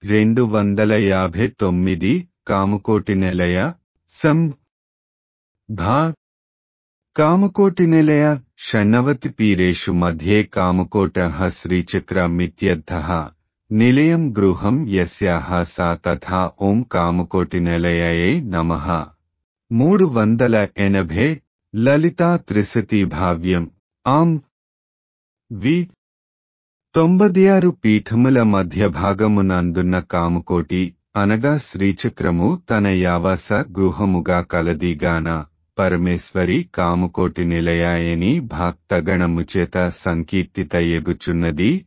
రెండు వందల యాభై తొమ్మిది కామకోటి నిలయ సం భా కామకోటి నిలయ షణ్ణవతి పీరేషు మధ్యే కామకోట శ్రీచక్రమిత్యర్థ నిలయం గృహం యస్యాహ సా తథా ఓం కామకోటి నిలయయే నమః మూడు వందల ఎనభై లలితా త్రిశతి భావ్యం ఆం వి తొంభై ఆరు పీఠముల మధ్య భాగమునందున్న కామకోటి అనగా శ్రీచక్రము తన యావాస గృహముగా కలదిగాన పరమేశ్వరి కామకోటి నిలయాయని భక్తగణము చేత సంకీర్తిత ఎగుచున్నది